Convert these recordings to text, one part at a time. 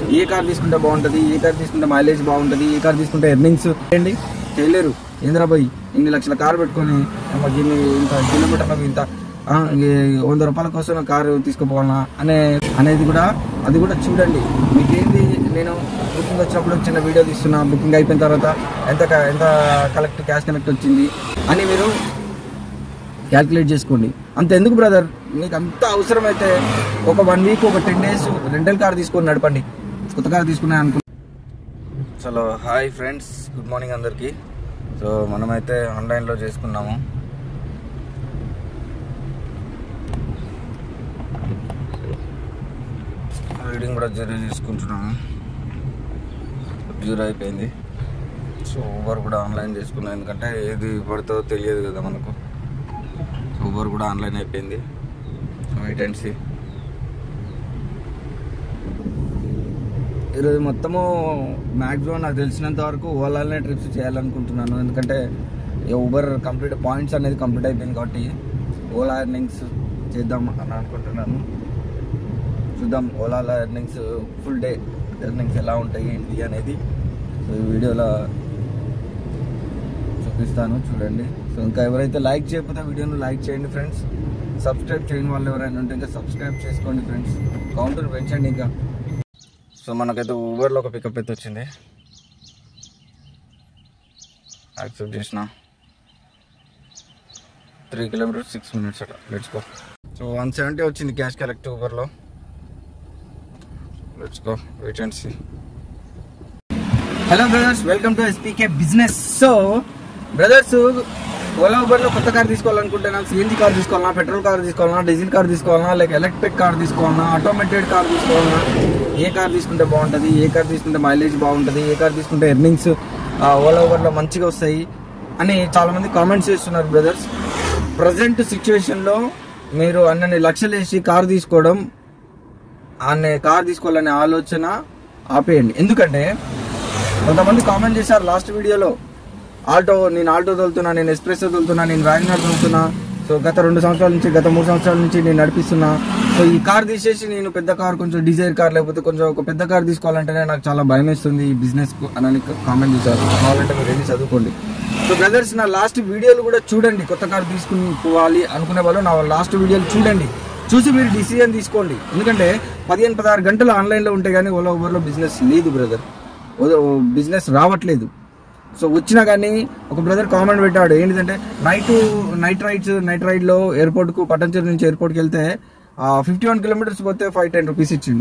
ఏ car తీసుకుంటే బాగుంటుంది ఏ కార్ తీసుకుంటే మైలేజ్ బాగుంటుంది ఏ కార్ తీసుకుంటే ఎర్నింగ్స్ చేయండి చేయలేరు ఇంద్రాబాయ్ ఇన్ని లక్షల కారు పెట్టుకొని మాకు ఇన్ని ఇంత కిలోమీటర్లకు ఇంత ఆ, ఈ వంద రూపాయల కోసం కారు తీసుకుపోవాలా అనే అనేది కూడా అది కూడా చూడండి మీకేంది నేను బుకింగ్ వచ్చినప్పుడు చిన్న వీడియో తీస్తున్నా బుకింగ్ అయిపోయిన తర్వాత ఎంత క- ఎంత కలెక్ట్ క్యాష్ కనెక్ట్ వచ్చింది అని మీరు క్యాల్కులేట్ చేసుకోండి అంత ఎందుకు బ్రదర్ మీకు అంత అవసరమైతే ఒక వన్ వీక్ ఒక టెన్ డేస్ రెంటల్ కార్ తీసుకొని నడపండి కొత్త కార్ తీసుకున్నా అనుకు చలో హాయ్ ఫ్రెండ్స్ గుడ్ మార్నింగ్ అందరికీ సో మనమైతే ఆన్లైన్లో చేసుకున్నాము రీడింగ్ కూడా జీరో తీసుకుంటున్నాము జీరో అయిపోయింది సో ఊబర్ కూడా ఆన్లైన్ చేసుకున్నాం ఎందుకంటే ఏది పడుతుందో తెలియదు కదా మనకు ఊబర్ కూడా ఆన్లైన్ అయిపోయింది వెయిట్ అండ్ సీ ఈరోజు మొత్తము మ్యాక్సిమం నాకు తెలిసినంత వరకు ఓలానే ట్రిప్స్ చేయాలనుకుంటున్నాను ఎందుకంటే ఊబర్ కంప్లీట్ పాయింట్స్ అనేది కంప్లీట్ అయిపోయింది కాబట్టి ఓలా ఎర్నింగ్స్ చేద్దాం అని అనుకుంటున్నాను చూద్దాం ఓలాలో ఎర్నింగ్స్ ఫుల్ డే ఎర్నింగ్స్ ఎలా ఉంటాయి ఏంటి అనేది సో ఈ వీడియోలో చూపిస్తాను చూడండి సో ఇంకా ఎవరైతే లైక్ చేయకపోతే వీడియోను లైక్ చేయండి ఫ్రెండ్స్ సబ్స్క్రైబ్ చేయని వాళ్ళు ఎవరైనా ఉంటే ఇంకా సబ్స్క్రైబ్ చేసుకోండి ఫ్రెండ్స్ కౌంటర్ పెంచండి ఇంకా సో మనకైతే ఊబర్లో ఒక పికప్ అయితే వచ్చింది యాక్సెప్ట్ చేసిన త్రీ కిలోమీటర్స్ సిక్స్ మినిట్స్ అట్లా let's go so one seventy వచ్చింది క్యాష్ కలెక్ట్ ఊబర్లో let's go wait and see hello brothers welcome to SPK business so brothers Ola ఊబర్లో కొత్త కార్ తీసుకోవాలనుకుంటున్నా సిఎన్జి కార్ తీసుకోవాలన్నా పెట్రోల్ కార్ తీసుకోవాలన్నా డీజిల్ కార్ తీసుకోవాలన్నా లేక ఎలక్ట్రిక్ కార్ తీసుకోవాలన్నా ఆటోమేటెడ్ కార్ తీసుకోవాలన్నా ఏ కార్ తీసుకుంటే బాగుంటుంది ఏ కార్ తీసుకుంటే మైలేజ్ బాగుంటుంది ఏ కార్ తీసుకుంటే ఎర్నింగ్స్ ఓలా ఊబర్లో మంచిగా వస్తాయి అని చాలా మంది కామెంట్స్ చేస్తున్నారు బ్రదర్స్ ప్రజెంట్ సిచ్యువేషన్లో మీరు అన్నన్ని లక్షలు వేసి కార్ తీసుకోవడం అనే కార్ తీసుకోవాలనే ఆలోచన ఆపేయండి ఎందుకంటే కొంతమంది కామెంట్ చేశారు లాస్ట్ వీడియోలో ఆల్టో నేను ఆల్టో తోలుతున్నా నేను ఎస్ప్రెసో తోలుతున్నా నేను వ్యాగనర్ తోలుతున్నా సో గత రెండు సంవత్సరాల నుంచి గత మూడు సంవత్సరాల నుంచి నేను నడిపిస్తున్నా సో ఈ కార్ తీసేసి నేను పెద్ద కార్ కొంచెం డిజైర్ కార్ లేకపోతే కొంచెం ఒక పెద్ద కార్ తీసుకోవాలంటేనే నాకు చాలా భయం వేస్తుంది ఈ బిజినెస్ అని కామెంట్ చేశారు కావాలంటే మీరు వెళ్ళి చదువుకోండి సో బ్రదర్స్ నా లాస్ట్ వీడియోలు కూడా చూడండి కొత్త కార్ తీసుకుని పోవాలి అనుకునే వాళ్ళు నా లాస్ట్ వీడియోలు చూడండి చూసి మీరు డిసిజన్ తీసుకోండి ఎందుకంటే పదిహేను పదహారు గంటలు ఆన్లైన్లో ఉంటే కానీ ఓలా ఊబర్లో బిజినెస్ లేదు బ్రదర్ బిజినెస్ రావట్లేదు సో వచ్చినా కానీ ఒక బ్రదర్ కామెంట్ పెట్టాడు ఏంటిదంటే నైట్ నైట్ రైడ్స్ నైట్ రైడ్లో ఎయిర్పోర్ట్కు పట్టంచేరు నుంచి ఎయిర్పోర్ట్కి వెళ్తే ఫిఫ్టీ వన్ కిలోమీటర్స్ పోతే ఫైవ్ టెన్ రూపీస్ ఇచ్చిండు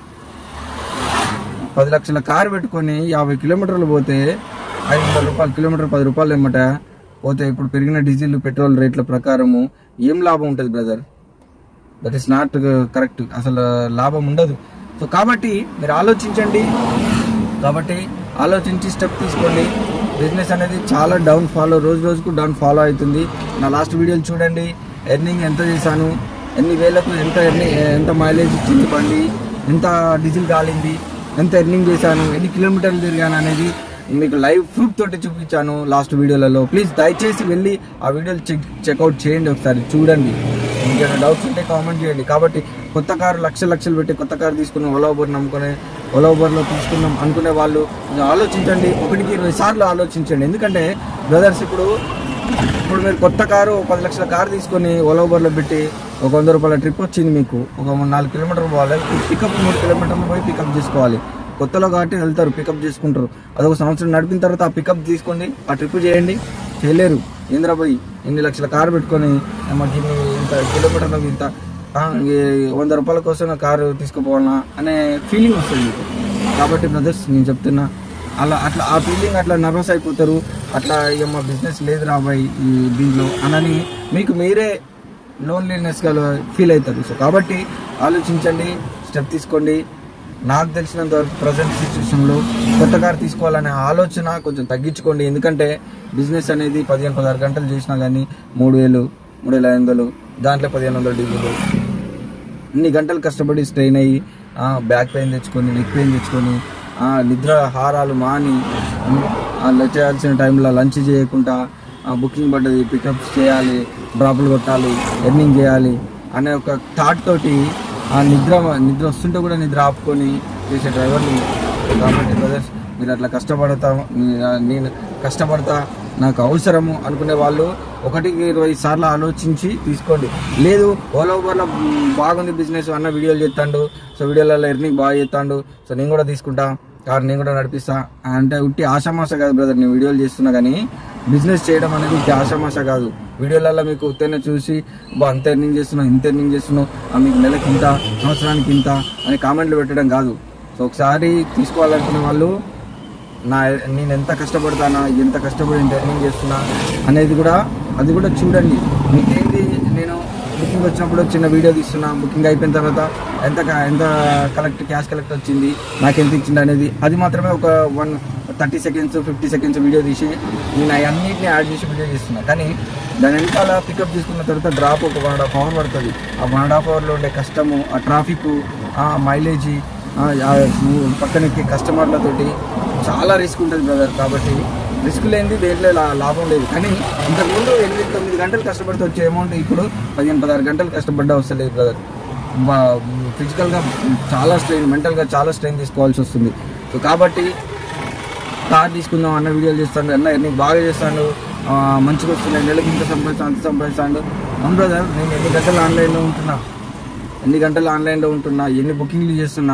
పది లక్షల కారు పెట్టుకొని యాభై కిలోమీటర్లు పోతే ఐదు వందల రూపాయలు కిలోమీటర్ పది రూపాయలు ఏమట పోతే ఇప్పుడు పెరిగిన డీజిల్ పెట్రోల్ రేట్ల ప్రకారము ఏం లాభం ఉంటుంది brother that is not correct అసలు లాభం ఉండదు సో కాబట్టి మీరు ఆలోచించండి కాబట్టి ఆలోచించి స్టెప్ తీసుకోండి బిజినెస్ అనేది చాలా డౌన్ ఫాలో రోజు రోజుకు డౌన్ ఫాలో అవుతుంది నా లాస్ట్ వీడియోలు చూడండి ఎర్నింగ్ ఎంత చేశాను ఎన్ని వేలకు ఎంత ఎర్నింగ్ ఎంత మైలేజ్ ఇచ్చింది బండి ఎంత డీజిల్ కాలింది ఎంత ఎర్నింగ్ చేశాను ఎన్ని కిలోమీటర్లు తిరిగాను అనేది మీకు లైవ్ ప్రూఫ్ తోటి చూపించాను లాస్ట్ వీడియోలలో ప్లీజ్ దయచేసి వెళ్ళి ఆ వీడియోలు చెక్ చెక్అవుట్ చేయండి ఒకసారి చూడండి ఇంకేమైనా డౌట్స్ ఉంటే కామెంట్ చేయండి కాబట్టి కొత్త కారు లక్షలు లక్షలు పెట్టి కొత్త కారు తీసుకుని ఓలా ఊబర్ నమ్ముకునే ఓలా ఊబర్లో తీసుకుందాం అనుకునే వాళ్ళు కొంచెం ఆలోచించండి ఒకటికి ఇరవై సార్లు ఆలోచించండి ఎందుకంటే బ్రదర్స్ ఇప్పుడు ఇప్పుడు మీరు కొత్త కారు ఒక పది లక్షల కారు తీసుకొని ఓలా ఊబర్లో పెట్టి ఒక వంద రూపాయల ట్రిప్ వచ్చింది మీకు ఒక మూడు నాలుగు కిలోమీటర్లు పోవాలి పికప్ మూడు కిలోమీటర్లు పోయి పికప్ చేసుకోవాలి కొత్తలో కాబట్టి వెళ్తారు పికప్ చేసుకుంటారు అదొక సంవత్సరం నడిపిన తర్వాత ఆ పికప్ తీసుకోండి ఆ ట్రిప్ చేయండి చేయలేరు ఏంద్రా పోయి ఇన్ని లక్షల కారు పెట్టుకొని మాకు ఇన్ని ఇంత కిలోమీటర్లకు ఇంత ఆ, ఈ వంద రూపాయల కోసం కారు తీసుకుపోవాలన్నా అనే ఫీలింగ్ వస్తుంది మీకు కాబట్టి బ్రదర్స్ నేను చెప్తున్నా అలా అట్లా ఆ ఫీలింగ్ అట్లా నర్వస్ అయిపోతారు అట్లా ఇక మా బిజినెస్ లేదు రాబాయి ఈ దీంట్లో అనని మీకు మీరే లోన్లీనెస్గా ఫీల్ అవుతారు సో కాబట్టి ఆలోచించండి స్టెప్ తీసుకోండి నాకు తెలిసినంత వరకు ప్రజెంట్ సిచ్యువేషన్లో కొత్త కార్ తీసుకోవాలనే ఆలోచన కొంచెం తగ్గించుకోండి ఎందుకంటే బిజినెస్ అనేది పదిహేను పదహారు గంటలు చేసినా కానీ మూడు వేలు మూడు వేల ఐదు వందలు దాంట్లో పదిహేను వందలు డీజిల్ ఇన్ని గంటలు కష్టపడి స్ట్రెయిన్ అయ్యి బ్యాక్ పెయిన్ తెచ్చుకొని నెక్ పెయిన్ తెచ్చుకొని ఆ, నిద్ర హారాలు మాని ఆ, చేయాల్సిన టైంలో లంచ్ చేయకుండా బుకింగ్ పడ్డది పికప్స్ చేయాలి డ్రాపులు కొట్టాలి ఎర్నింగ్ చేయాలి అనే ఒక థాట్ తోటి ఆ నిద్ర నిద్ర వస్తుంటే కూడా నిద్ర ఆపుకొని చేసే డ్రైవర్లు కాబట్టి బ్రదర్స్ మీరు అట్లా కష్టపడతా మీ- నేను కష్టపడతా నాకు అవసరము అనుకునే వాళ్ళు ఒకటికి ఇరవై సార్లు ఆలోచించి తీసుకోండి లేదు ఓలా ఊబర్లో బాగుంది బిజినెస్ అన్న వీడియోలు చేస్తాడు సో వీడియోలలో ఎర్నింగ్ బాగా చేస్తాడు సో నేను కూడా తీసుకుంటా కార్ నేను కూడా నడిపిస్తా అంటే ఉట్టి ఆషామాష కాదు బ్రదర్ నేను వీడియోలు చేస్తున్నా కానీ బిజినెస్ చేయడం అనేది ఉట్టి ఆషామాష కాదు వీడియోలలో మీకు ఉత్తేనే చూసి బా అంత ఎర్నింగ్ చేస్తున్నావు ఇంత ఎర్నింగ్ చేస్తున్నావు ఆ, మీకు నెలకి ఇంత సంవత్సరానికి ఇంత అని కామెంట్లు పెట్టడం కాదు సో ఒకసారి తీసుకోవాలనుకునే వాళ్ళు నా నేను ఎంత కష్టపడతానా ఎంత కష్టపడి ఎంత ఎర్నింగ్ చేస్తున్నా అనేది కూడా అది కూడా చూడండి మీకేంటి నేను బుకింగ్ వచ్చినప్పుడు చిన్న వీడియో తీస్తున్నా బుకింగ్ అయిపోయిన తర్వాత ఎంత క- ఎంత కలెక్ట్ క్యాష్ కలెక్ట్ వచ్చింది నాకు ఎంత ఇచ్చింది అనేది అది మాత్రమే ఒక one thirty seconds fifty seconds video తీసి నేను అన్నింటినీ యాడ్ చేసి వీడియో చేస్తున్నా కానీ దాని వెనకాల పికప్ తీసుకున్న తర్వాత డ్రాప్ ఒక వన్ అండ్ హాఫ్ అవర్ పడుతుంది ఆ వన్ అండ్ హాఫ్ అవర్లో ఉండే కష్టము ఆ ట్రాఫిక్ ఆ మైలేజీ పక్కనెక్కే కస్టమర్లతోటి చాలా రిస్క్ ఉంటుంది బ్రదర్ కాబట్టి రిస్క్ లేనిది దేంట్లో లా- లాభం లేదు కానీ ఇంతకుముందు ఎనిమిది తొమ్మిది గంటలు కష్టపడితే వచ్చే అమౌంట్ ఇప్పుడు పదిహేను పదహారు గంటలు కష్టపడ్డా వస్తలేదు బ్రదర్ ఫిజికల్గా చాలా స్ట్రెయిన్ మెంటల్గా చాలా స్ట్రెయిన్ తీసుకోవాల్సి వస్తుంది సో కాబట్టి కార్ తీసుకుందాం అన్న వీడియోలు చేస్తాను అన్న ఎన్ని బాగా చేస్తాను ఆ, మంచిగా వస్తున్నాయి నెలకి ఇంత సంపాదిస్తాను అంత సంపాదిస్తాను అవును బ్రదర్ నేను ఎన్ని గంటలు ఆన్లైన్లో ఉంటున్నా ఎన్ని గంటలు ఆన్లైన్లో ఉంటున్నా ఎన్ని బుకింగ్లు చేస్తున్నా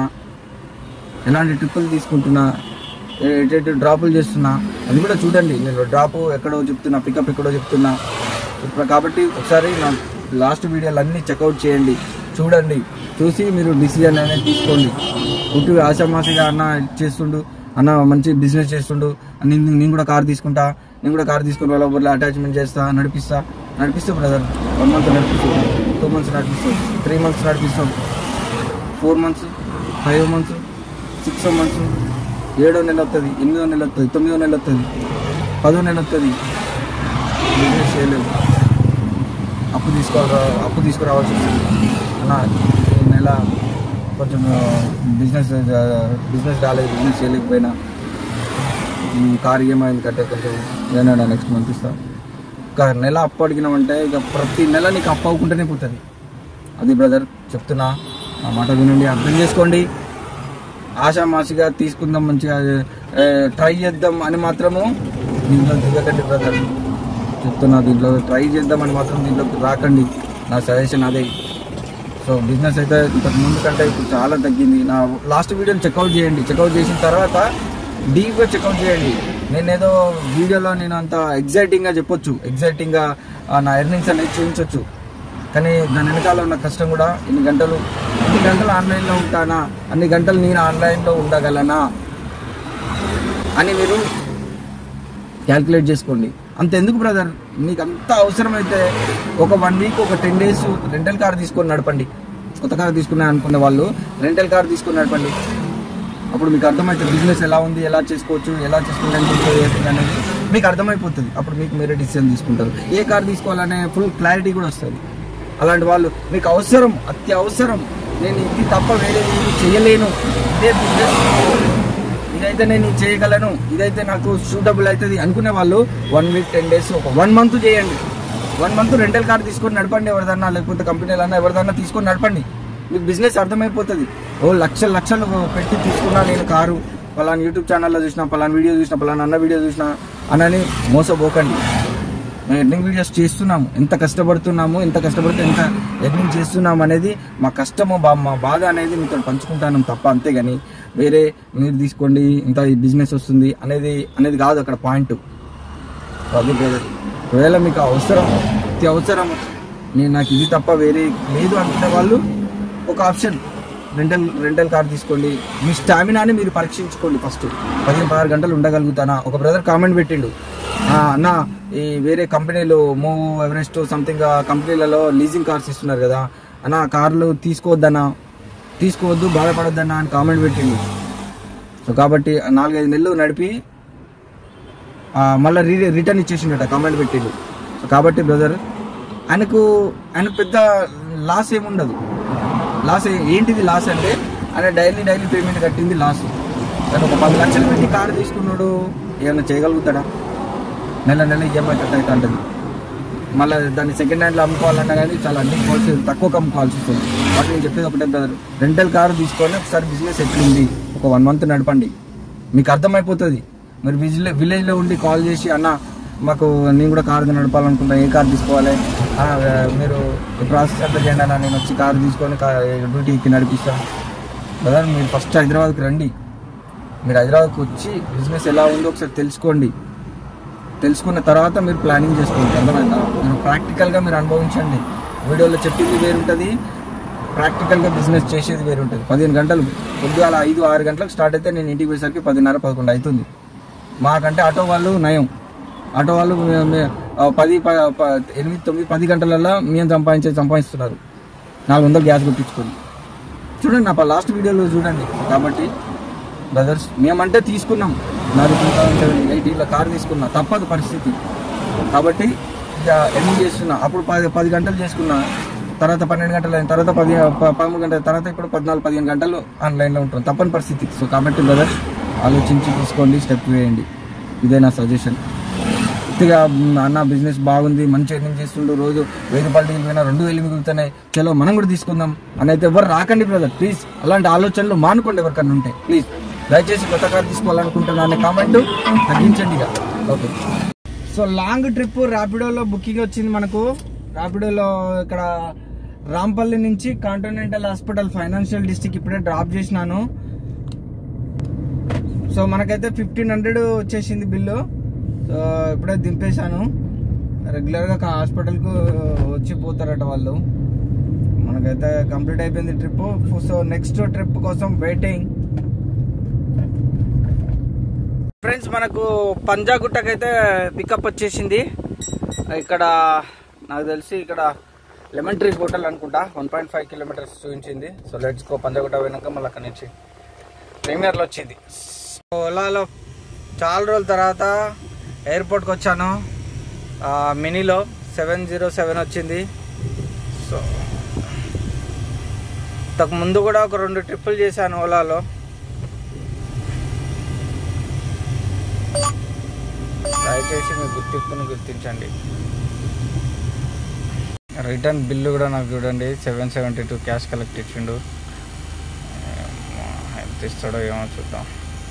ఎలాంటి ట్రిప్పులు తీసుకుంటున్నా ఏ- ఎటు డ్రాపులు చేస్తున్నా అది కూడా చూడండి నేను డ్రాప్ ఎక్కడో చెప్తున్నా పికప్ ఎక్కడో చెప్తున్నా ఇప్పుడు కాబట్టి ఒకసారి నా లాస్ట్ వీడియోలు అన్నీ చెక్అవుట్ చేయండి చూడండి చూసి మీరు డిసిజన్ అనేది తీసుకోండి పుట్టి ఆశామాసిగా అన్న చేస్తుండు అన్న మంచి బిజినెస్ చేస్తుండు నేను నేను కూడా కార్ తీసుకుంటా నేను కూడా కార్ తీసుకుని వాళ్ళ ఊర్లో అటాచ్మెంట్ చేస్తా నడిపిస్తా నడిపిస్తా బ్రదర్ వన్ మంత్ నడిపిస్తాం టూ మంత్స్ నడిపిస్తాం త్రీ మంత్స్ నడిపిస్తాం four months five months six months ఏడో నెల వస్తుంది ఎనిమిదో నెల వస్తుంది తొమ్మిదో నెల వస్తుంది పదో నెల వస్తుంది బిజినెస్ చేయలేవు అప్పు తీసుకోవాలి అప్పు తీసుకురావాల్సి వస్తుంది అన్న ఈ నెల కొంచెం బిజినెస్ బిజినెస్ రాలేదు బిజినెస్ చేయలేకపోయినా ఈ కార్ ఈఎంఐ కంటే కొంచెం ఏదైనా నెక్స్ట్ మంత్ ఇస్తా ఒక నెల అప్పు అడిగినామంటే ఇక ప్రతి నెల నీకు అప్పు అవ్వకుంటేనే పోతుంది అది బ్రదర్ చెప్తున్నా ఆ మాట వినండి అర్థం చేసుకోండి ఆషామాషిగా తీసుకుందాం మంచిగా ట్రై చేద్దాం అని మాత్రము దీంట్లో దిగకండి బ్రదర్ చెప్తున్నా దీంట్లో ట్రై చేద్దామని మాత్రం దీంట్లోకి రాకండి నా సజెషన్ అదే సో బిజినెస్ అయితే ఇంతకు ముందు కంటే ఇప్పుడు చాలా తగ్గింది నా లాస్ట్ వీడియోని చెక్అవుట్ చేయండి చెక్అవుట్ చేసిన తర్వాత డీప్గా చెక్అవుట్ చేయండి నేను ఏదో వీడియోలో నేను అంత ఎగ్జైటింగ్గా చెప్పొచ్చు ఎగ్జైటింగ్గా ఆ, నా ఎర్నింగ్స్ అనేది చూపించవచ్చు కానీ దాని వెనకాల ఉన్న కష్టం కూడా ఇన్ని గంటలు ఇన్ని గంటలు ఆన్లైన్లో ఉంటానా అన్ని గంటలు నేను ఆన్లైన్లో ఉండగలనా అని మీరు క్యాల్కులేట్ చేసుకోండి అంత ఎందుకు బ్రదర్ నీకు అంత అవసరమైతే ఒక వన్ వీక్ ఒక టెన్ డేస్ రెంటల్ కార్ తీసుకొని నడపండి కొత్త కార్ తీసుకున్నా అనుకునే వాళ్ళు రెంటల్ కార్ తీసుకొని నడపండి అప్పుడు మీకు అర్థమవుతుంది బిజినెస్ ఎలా ఉంది ఎలా చేసుకోవచ్చు ఎలా చేసుకుంటే ఎంత ఉంటుంది అనేది మీకు అర్థమైపోతుంది అప్పుడు మీకు మీరే డిసిజన్ తీసుకుంటారు ఏ కార్ తీసుకోవాలనే ఫుల్ క్లారిటీ కూడా వస్తుంది అలాంటి వాళ్ళు మీకు అవసరం అత్యవసరం నేను ఇది తప్ప వేరే ఏమి చేయలేను ఇదే బిజినెస్ ఇదైతే నేను ఇది చేయగలను ఇదైతే నాకు సూటబుల్ అవుతుంది అనుకునే వాళ్ళు వన్ వీక్ టెన్ డేస్ ఒక వన్ మంత్ చేయండి వన్ మంత్ రెంటల్ కార్ తీసుకొని నడపండి ఎవరిదన్నా లేకపోతే కంపెనీలన్నా ఎవరిదన్నా తీసుకొని నడపండి మీకు బిజినెస్ అర్థమైపోతుంది ఓ లక్షలు లక్షలు పెట్టి తీసుకున్నా నేను కారు పలానా యూట్యూబ్ ఛానల్లో చూసినా పలానా వీడియో చూసినా పలానా అన్న వీడియో చూసినా అనని మోసపోకండి మేము ఎర్నింగ్ వీడియోస్ చేస్తున్నాము ఎంత కష్టపడుతున్నాము ఎంత కష్టపడితే ఎంత ఎర్నింగ్ చేస్తున్నాము అనేది మా కష్టము బా మా బాధ అనేది మీతో పంచుకుంటాను తప్ప అంతేగాని వేరే మీరు తీసుకోండి ఇంత ఈ బిజినెస్ వస్తుంది అనేది అనేది కాదు అక్కడ పాయింట్ అది బ్రదర్ ఒకవేళ మీకు అవసరం అతి అవసరం నేను నాకు ఇది తప్ప వేరే లేదు అనుకునే వాళ్ళు ఒక ఆప్షన్ రెంటల్ రెంటల్ కార్ తీసుకోండి మీ స్టామినాని మీరు పరీక్షించుకోండి ఫస్ట్ పదిహేను పదహారు గంటలు ఉండగలుగుతానా ఒక బ్రదర్ కామెంట్ పెట్టిండు "ఆ, అన్న ఈ వేరే కంపెనీలు మూవ్ ఎవరెస్ట్ సంథింగ్ కంపెనీలలో లీజింగ్ కార్స్ ఇస్తున్నారు కదా అన్న కార్లు తీసుకోవద్దన్నా తీసుకోవద్దు బాధపడొద్దన్నా అని కామెంట్ పెట్టిండు సో కాబట్టి నాలుగైదు నెలలు నడిపి ఆ, మళ్ళీ రీ రిటర్న్ ఇచ్చేసిండట కామెంట్ పెట్టిండు సో కాబట్టి బ్రదర్ ఆయనకు ఆయనకు పెద్ద లాస్ ఏముండదు లాస్ ఏ- ఏంటిది లాస్ అంటే ఆయన డైలీ డైలీ పేమెంట్ కట్టింది లాస్ కానీ ఒక పది లక్షలు పెట్టి కారు తీసుకున్నాడు ఏమైనా చేయగలుగుతాడా నెల నెల ఈఎంఐ కట్ అవుతా ఉంటుంది మళ్ళీ దాన్ని సెకండ్ హ్యాండ్లో అమ్ముకోవాలన్నా కానీ చాలా అన్ని కాల్స్ తక్కువ అమ్ముకోవాల్సి వస్తుంది కాబట్టి నేను చెప్పేది ఒకటే బ్రదర్ రెంటల్ కారు తీసుకొని ఒకసారి బిజినెస్ ఎట్లుంది ఒక వన్ మంత్ నడపండి మీకు అర్థమైపోతుంది మీరు విజిలే విలేజ్లో ఉండి కాల్ చేసి అన్న మాకు నేను కూడా కారు నడపాలనుకుంటా ఏ కార్ తీసుకోవాలి ఆ, మీరు ఈ ప్రాసెస్ అంతా చేయండి అన్న నేను వచ్చి కారు తీసుకొని కా- డ్యూటీకి నడిపిస్తాను బ్రదర్ మీరు ఫస్ట్ హైదరాబాద్కి రండి మీరు హైదరాబాద్కి వచ్చి బిజినెస్ ఎలా ఉందో ఒకసారి తెలుసుకోండి తెలుసుకున్న తర్వాత మీరు ప్లానింగ్ చేసుకోండి అర్థమైందా మీరు ప్రాక్టికల్గా మీరు అనుభవించండి వీడియోలో చెప్పింది వేరుంటుంది ప్రాక్టికల్గా బిజినెస్ చేసేది వేరుంటుంది పదిహేను గంటలు పొద్దుగాల ఐదు ఆరు గంటలకు స్టార్ట్ అయితే నేను ఇంటికి పోయేసరికి పదిన్నర పదకొండు అవుతుంది మాకంటే ఆటో వాళ్ళు నయం ఆటో వాళ్ళు మే- మే- ఆ, పది ప- ప- ఎనిమిది తొమ్మిది పది గంటలల్లో మేము సంపాదించే సంపాదిస్తున్నారు నాలుగు వందలు గ్యాస్ కొట్టించుకొని చూడండి నా లాస్ట్ వీడియోలో చూడండి కాబట్టి బ్రదర్స్ మేమంటే తీసుకున్నాం నాది టూ థౌసండ్ సెవెన్ ఎయిటీలో కార్ తీసుకున్నా తప్పదు పరిస్థితి కాబట్టి ఇక ఎన్ని చేస్తున్నా అప్పుడు పది పది గంటలు చేసుకున్నా తర్వాత పన్నెండు గంటలు అయిన తర్వాత పది ప- పదమూడు గంటల తర్వాత ఇప్పుడు పద్నాలుగు పదిహేను గంటలు ఆన్లైన్లో ఉంటాం తప్పని పరిస్థితి సో కాబట్టి బ్రదర్స్ ఆలోచించి తీసుకోండి స్టెప్ వేయండి ఇదే నా సజెషన్ పూర్తిగా మ్, అన్న బిజినెస్ బాగుంది మంచి ఎర్నింగ్ చేస్తుండు రోజు వెయ్యి రూపాయలు డీల్ పోయినా రెండు వేలు మిగులుతున్నాయి చలో మనం కూడా తీసుకుందాం అని అయితే ఎవరు రాకండి బ్రదర్ ప్లీజ్ అలాంటి ఆలోచనలు మానుకోండి ఎవరికన్నా ఉంటే ప్లీజ్ దయచేసి కొత్త కార్ తీసుకోవాలనుకుంటున్నా అనే కామెంట్ తగ్గించండి ఇక ఓకే సో లాంగ్ ట్రిప్ ర్యాపిడోలో బుకింగ్ వచ్చింది మనకు ర్యాపిడోలో ఇక్కడ రాంపల్లి నుంచి కాంటినెంటల్ హాస్పిటల్ ఫైనాన్షియల్ డిస్ట్రిక్ట్ ఇప్పుడే డ్రాప్ చేసినాను సో మనకైతే ఫిఫ్టీన్ హండ్రెడ్ వచ్చేసింది బిల్లు సో ఇప్పుడే దింపేశాను రెగ్యులర్గా హాస్పిటల్కు వచ్చి పోతారట వాళ్ళు మనకైతే కంప్లీట్ అయిపోయింది ట్రిప్ సో నెక్స్ట్ ట్రిప్ కోసం వెయిటింగ్ ఫ్రెండ్స్ మనకు పంజాగుట్టకైతే పికప్ వచ్చేసింది ఇక్కడ నాకు తెలిసి ఇక్కడ లెమన్ ట్రీ హోటల్ అనుకుంటా వన్ పాయింట్ ఫైవ్ కిలోమీటర్స్ చూపించింది సో లెట్స్ గో పంజాగుట్ట పోయినాక మళ్ళీ అక్కడి నుంచి ప్రీమియర్లో వచ్చింది సో ఓలాలో చాలా రోజుల తర్వాత ఎయిర్పోర్ట్కి వచ్చాను ఆ, మినీలో సెవెన్ జీరో సెవెన్ వచ్చింది సో ఇంతకు ముందు కూడా ఒక రెండు ట్రిప్పులు చేశాను ఓలాలో దయచేసి మీ గుర్తింపును గుర్తించండి రిటర్న్ బిల్లు కూడా నాకు చూడండి seven seventy two cash collect ఇచ్చిండు ఏమో, ఎంత ఇస్తాడో ఏమో చూద్దాం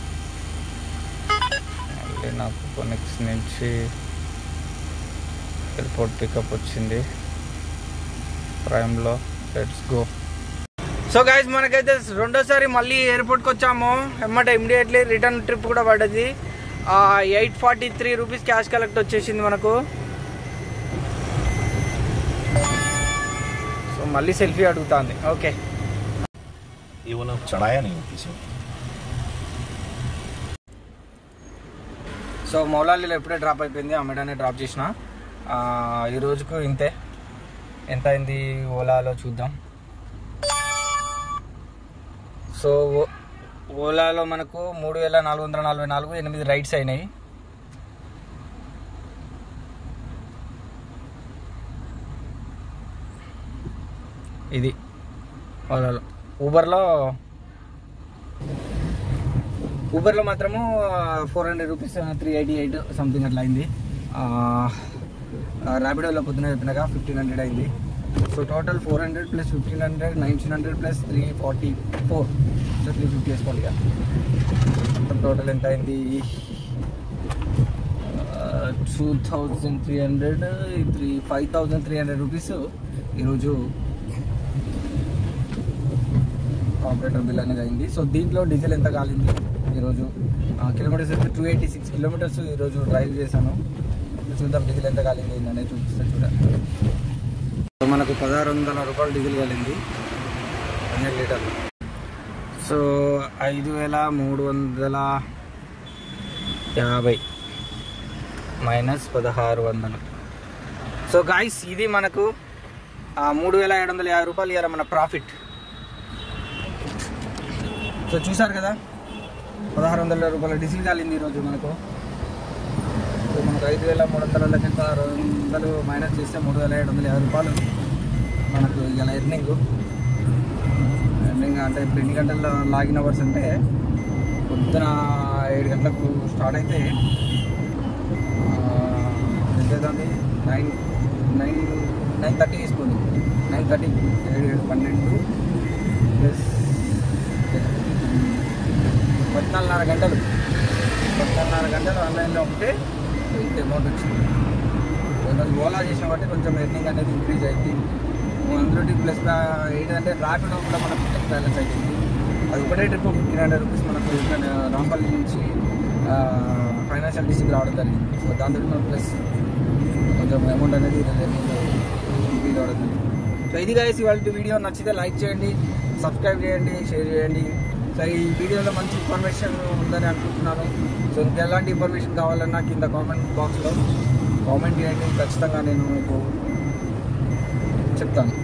మళ్ళీ నాకు కొనిక్స్ నుంచి ఎయిర్పోర్ట్ పికప్ వచ్చింది ప్రైమ్లో లెట్స్ గో సో గైస్ మనకైతే రెండోసారి మళ్ళీ ఎయిర్పోర్ట్కి వచ్చాము ఎమ్మట ఇమ్మీడియట్లీ రిటర్న్ ట్రిప్ కూడా పడ్డది eight forty three rupees cash collect వచ్చేసింది మనకు సో మళ్ళీ సెల్ఫీ అడుగుతుంది ఓకే ये वाला चढ़ाया नहीं किसी ने సో మౌలాలీలో ఎప్పుడే డ్రాప్ అయిపోయింది ఆ మెడనే డ్రాప్ చేసిన ఆ, ఈ రోజుకు ఇంతే ఎంత అయింది ఓలాలో చూద్దాం సో ఓ- ఓలాలో మనకు మూడు వేల నాలుగు వందల నలభై నాలుగు ఎనిమిది రైడ్స్ అయినాయి ఇది ఓలాలో ఊబర్లో ఊబర్లో మాత్రము four hundred rupees three eighty eight something అట్లా అయింది ర్యాపిడోలో పొద్దున చెప్పినాక ఫిఫ్టీన్ హండ్రెడ్ అయింది so total four hundred plus fifteen hundred nineteen hundred plus three forty four so three fifty వేసుకోవాలి ఇక మొత్తం టోటల్ ఎంత అయింది two thousand three hundred three five thousand three hundred rupees ఈరోజు ఆపరేటర్ బిల్ అనేది అయింది so దీంట్లో డీజిల్ ఎంత కాలింది ఈరోజు కిలోమీటర్స్ అయితే టూ ఎయిటీ సిక్స్ కిలోమీటర్స్ ఈరోజు డ్రైవ్ చేశాను చూద్దాం డీజిల్ ఎంత కాలింది అనేది చూపిస్తా చూడండి సో మనకు పదహారు వందల రూపాయలు డీజిల్ కాలింది పన్నెండు లీటర్లు సో ఐదు వేల మూడు వందల యాభై మైనస్ పదహారు వందలు సో గాయస్ ఇది మనకు ఆ, మూడు వేల ఏడు వందల యాభై రూపాయలు ఇవ్వాలి మన ప్రాఫిట్ సో చూసారు కదా పదహారు వందల రూపాయల డీజిల్ కాలింది ఈరోజు మనకు సో మనకు ఐదు వేల మూడు వందల లెక్క ఆరు వందలు మైనస్ చేస్తే మూడు వేల ఏడు వందల యాభై రూపాయలు మనకు ఇలా ఎర్నింగ్ ఎర్నింగ్ అంటే ఇప్పుడు ఎన్ని గంటల్లో లాగిన్ అవర్స్ అంటే పొద్దున ఏడు గంటలకు స్టార్ట్ అయితే ఎంత అవుతుంది నైన్ నైన్ నైన్ థర్టీ తీసుకోండి నైన్ థర్టీ ఏడు ఏడు పన్నెండు ప్లస్ పద్నాలుగున్నర గంటలు పద్నాలుగున్నర గంటలు ఆన్లైన్లో ఉంటే ఇంత అమౌంట్ వచ్చింది ఈరోజు ఓలా చేసిన బట్టి కొంచెం ఎర్నింగ్ అనేది ఇంక్రీజ్ అయింది అందులో ప్లస్ ఏంటంటే ర్యాపిడో కూడా మనకు ప్లస్ బ్యాలెన్స్ అయింది అది ఒకటే ట్రిప్ ఫిఫ్టీన్ హండ్రెడ్ రూపీస్ మనకు ఇక్కడ రాంపల్లి నుంచి ఫైనాన్షియల్ డిస్ట్రిక్ట్ రావడం జరిగింది సో దాంతో మనకు ప్లస్ కొంచెం అమౌంట్ అనేది ఇంక్రీజ్ అవడం జరిగింది సో ఇది guys ఇవాళ వీడియో నచ్చితే లైక్ చేయండి సబ్స్క్రైబ్ చేయండి షేర్ చేయండి సో ఈ వీడియోలో మంచి ఇన్ఫర్మేషన్ ఉందని అనుకుంటున్నాను సో మీకు ఎలాంటి ఇన్ఫర్మేషన్ కావాలన్నా కింద కామెంట్ బాక్స్లో కామెంట్ చేయండి ఖచ్చితంగా నేను మీకు చెప్తాను